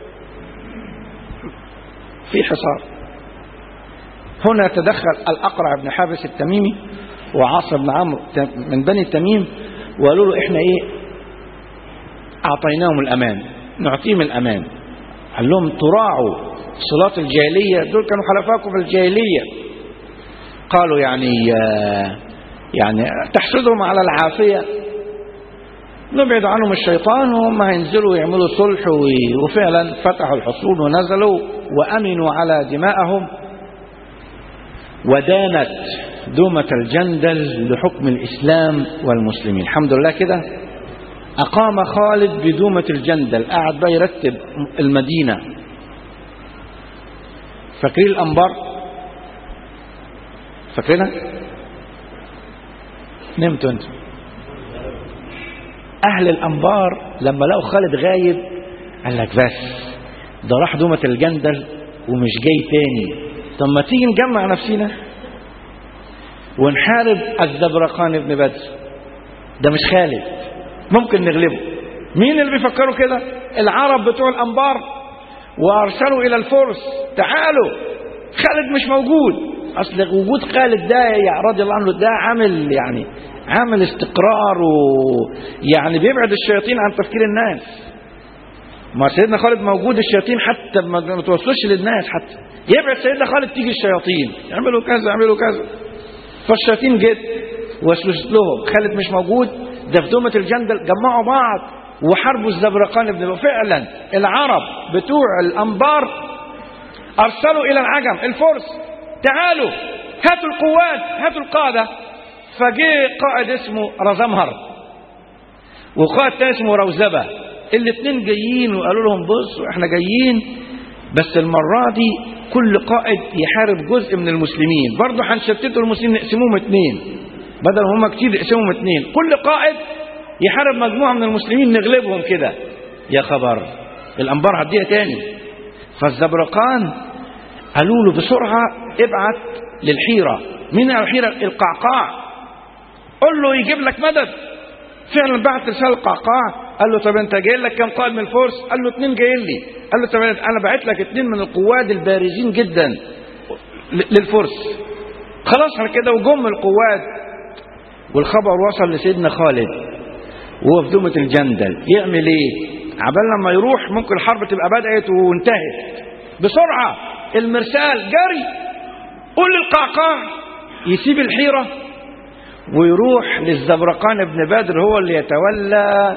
في حصار هنا تدخل الأقرع بن حابس التميمي وعاصم بن عمرو من بني تميم وقالوا له احنا ايه اعطيناهم الامان نعطيهم الامان قال لهم تراعوا صلاة الجاهلية دول كانوا خلفاكم في الجاهلية قالوا يعني يعني تحسدهم على العافية نبعد عنهم الشيطان وهم هينزلوا يعملوا صلح و- وفعلا فتحوا الحصون ونزلوا وأمنوا على دماءهم ودانت دومة الجندل لحكم الإسلام والمسلمين الحمد لله كده أقام خالد بدومة الجندل قاعد بقى يرتب المدينة فاكرين الأنبار فاكرينها نمتوا انتوا أهل الأنبار لما لقوا خالد غايب قال لك بس ده راح دومة الجندل ومش جاي تاني طب ما تيجي نجمع نفسنا ونحارب الزبرقان ابن بدر ده مش خالد ممكن نغلبه مين اللي بيفكروا كده العرب بتوع الأنبار وأرسلوا إلى الفرس تعالوا خالد مش موجود اصل وجود خالد ده يعني رضي الله عنه ده عامل يعني عامل استقرار ويعني بيبعد الشياطين عن تفكير الناس ما سيدنا خالد موجود الشياطين حتى ما ما توصلش للناس حتى يبعد سيدنا خالد تيجي الشياطين يعملوا كذا يعملوا كذا فالشياطين جت وسوست لهم خالد مش موجود دفدومة الجندل جمعوا بعض وحاربوا الزبرقان بن وفعلا العرب بتوع الانبار ارسلوا الى العجم الفرس تعالوا هاتوا القوات هاتوا القاده فجه قائد اسمه رزمهر وقائد تاني اسمه روزبه الاثنين جايين وقالوا لهم بصوا احنا جايين بس المرة دي كل قائد يحارب جزء من المسلمين برضه هنشتتوا المسلمين نقسموهم اتنين بدل هما كتير نقسمهم اتنين كل قائد يحارب مجموعة من المسلمين نغلبهم كده يا خبر الأنبار هديها تاني فالزبرقان قالوا له بسرعة ابعت للحيرة مين الحيرة القعقاع قول له يجيب لك مدد فعلا بعت رسالة القعقاع قال له طب انت جاي لك كام قائد من الفرس قال له اتنين جايين لي قال له طب انا بعت لك اتنين من القواد البارزين جدا ل- للفرس خلاص على كده وجم القواد والخبر وصل لسيدنا خالد وهو في دومة الجندل يعمل ايه عبال لما يروح ممكن الحرب تبقى بدأت وانتهت بسرعة المرسال جري قول للقعقاع يسيب الحيرة ويروح للزبرقان بن بدر هو اللي يتولى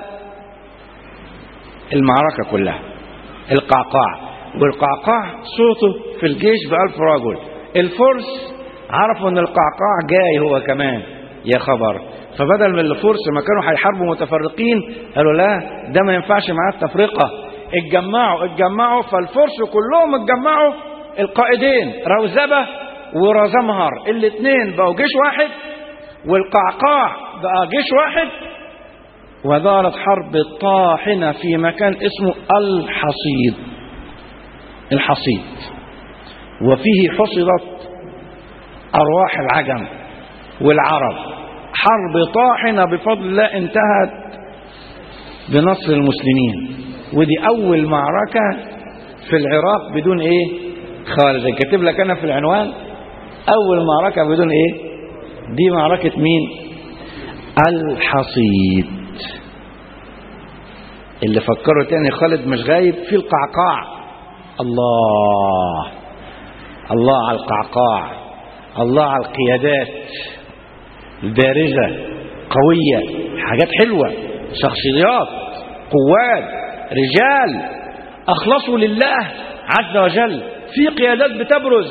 المعركة كلها القعقاع والقعقاع صوته في الجيش بألف رجل الفرس عرفوا ان القعقاع جاي هو كمان يا خبر فبدل من الفرس ما كانوا هيحاربوا متفرقين قالوا لا ده ما ينفعش معاه التفرقة اتجمعوا اتجمعوا فالفرس كلهم اتجمعوا القائدين روزبة ورزمهر الاثنين بقوا جيش واحد والقعقاع بقى جيش واحد ودارت حرب طاحنة في مكان اسمه الحصيد الحصيد وفيه حصدت أرواح العجم والعرب حرب طاحنة بفضل الله انتهت بنصر المسلمين ودي أول معركة في العراق بدون إيه خالد كاتب لك أنا في العنوان أول معركة بدون إيه دي معركة مين الحصيد اللي فكروا تاني خالد مش غايب في القعقاع الله الله على القعقاع الله على القيادات البارزة قوية حاجات حلوة شخصيات قوات رجال أخلصوا لله عز وجل في قيادات بتبرز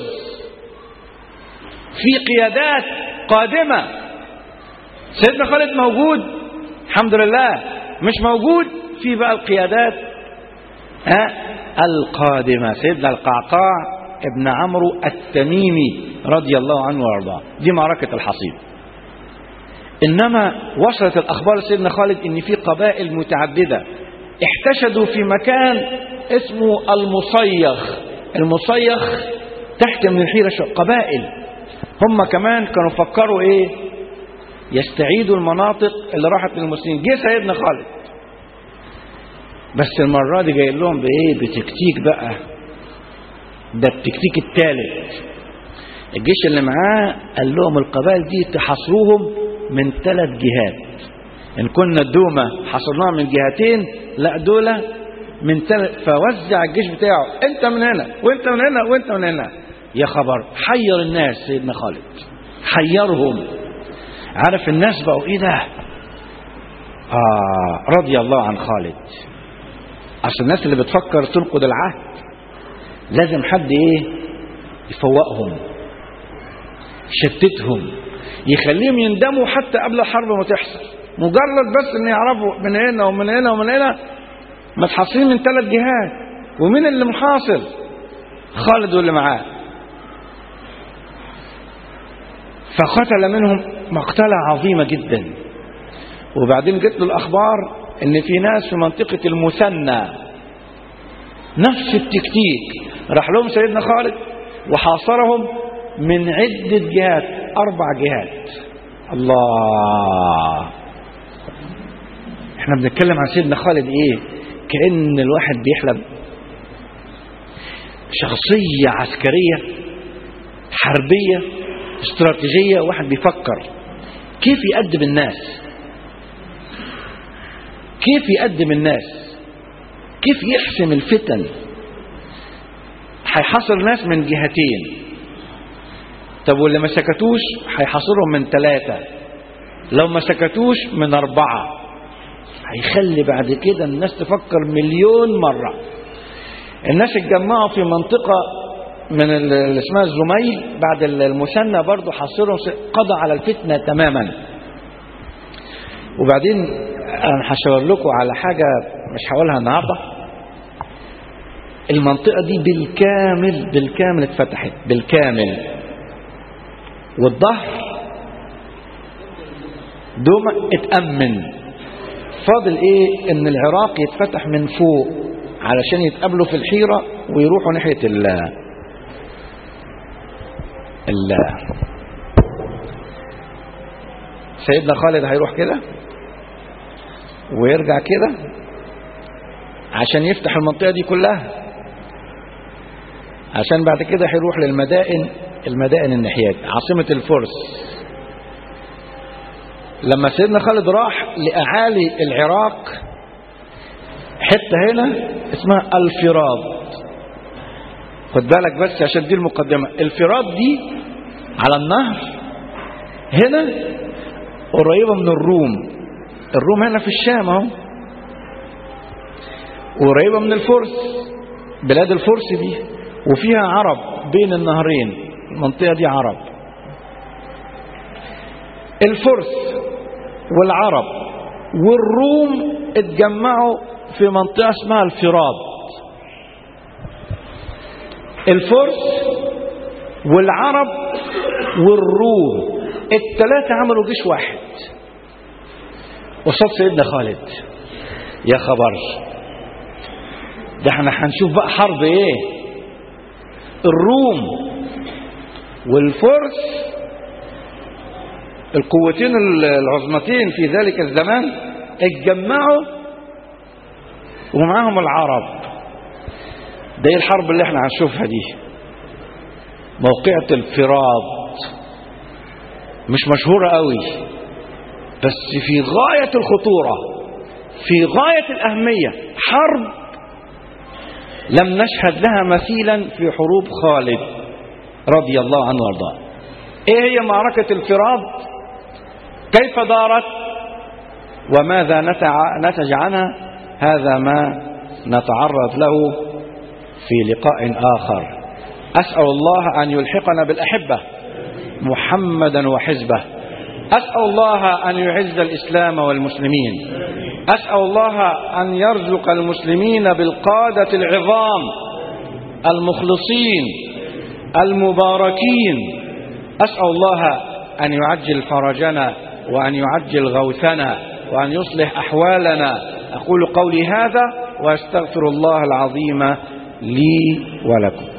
في قيادات قادمة سيدنا خالد موجود الحمد لله مش موجود في بقى القيادات ها القادمة سيدنا القعقاع ابن عمرو التميمي رضي الله عنه وارضاه دي معركة الحصيد إنما وصلت الأخبار سيدنا خالد إن في قبائل متعددة احتشدوا في مكان اسمه المصيخ المصيخ تحت من الحيرة شو قبائل هم كمان كانوا فكروا ايه يستعيدوا المناطق اللي راحت للمسلمين جه سيدنا خالد بس المرة دي جاي لهم بايه بتكتيك بقى ده التكتيك الثالث الجيش اللي معاه قال لهم القبائل دي تحاصروهم من ثلاث جهات ان كنا الدومة حصرناها من جهتين لا دول من ثلاث فوزع الجيش بتاعه انت من هنا وانت من هنا وانت من هنا يا خبر حير الناس سيدنا خالد حيرهم عارف الناس بقوا ايه ده آه رضي الله عن خالد اصل الناس اللي بتفكر تنقض العهد لازم حد ايه يفوقهم يشتتهم يخليهم يندموا حتى قبل الحرب ما تحصل مجرد بس ان يعرفوا من هنا ومن هنا ومن هنا متحصرين من ثلاث جهات ومين اللي محاصر خالد واللي معاه فقتل منهم مقتلة عظيمة جدا وبعدين جت له الأخبار إن في ناس في منطقة المثنى نفس التكتيك راح لهم سيدنا خالد وحاصرهم من عدة جهات أربع جهات الله احنا بنتكلم عن سيدنا خالد ايه كأن الواحد بيحلم شخصية عسكرية حربية استراتيجية واحد بيفكر كيف يقدم الناس كيف يقدم الناس كيف يحسم الفتن هيحاصر ناس من جهتين طب واللي ما سكتوش هيحاصرهم من ثلاثة لو ما سكتوش من أربعة هيخلي بعد كده الناس تفكر مليون مرة الناس اتجمعوا في منطقة من اللي اسمها الزميل بعد المثنى برضه حاصرهم قضى على الفتنة تماما وبعدين انا هشاور لكم على حاجة مش هقولها النهارده المنطقة دي بالكامل بالكامل اتفتحت بالكامل والظهر دوما اتأمن فاضل ايه ان العراق يتفتح من فوق علشان يتقابلوا في الحيرة ويروحوا ناحية ال ال سيدنا خالد هيروح كده ويرجع كده عشان يفتح المنطقة دي كلها عشان بعد كده هيروح للمدائن المدائن الناحيات عاصمة الفرس لما سيدنا خالد راح لأعالي العراق حتة هنا اسمها الفراد خد بالك بس عشان دي المقدمة الفراد دي على النهر هنا قريبة من الروم الروم هنا في الشام اهو قريبة من الفرس بلاد الفرس دي وفيها عرب بين النهرين المنطقة دي عرب الفرس والعرب والروم اتجمعوا في منطقة اسمها الفراد الفرس والعرب والروم الثلاثة عملوا جيش واحد قصاد سيدنا خالد يا خبر ده احنا هنشوف بقى حرب ايه الروم والفرس القوتين العظمتين في ذلك الزمان اتجمعوا ومعاهم العرب ده ايه الحرب اللي احنا هنشوفها دي موقعة الفراد مش مشهورة قوي بس في غاية الخطورة في غاية الأهمية حرب لم نشهد لها مثيلا في حروب خالد رضي الله عنه وارضاه ايه هي معركة الفراد كيف دارت وماذا نتج عنها هذا ما نتعرض له في لقاء آخر أسأل الله أن يلحقنا بالأحبة محمدا وحزبه أسأل الله أن يعز الإسلام والمسلمين أسأل الله أن يرزق المسلمين بالقادة العظام المخلصين المباركين أسأل الله أن يعجل فرجنا وأن يعجل غوثنا وأن يصلح أحوالنا أقول قولي هذا وأستغفر الله العظيم لي ولكم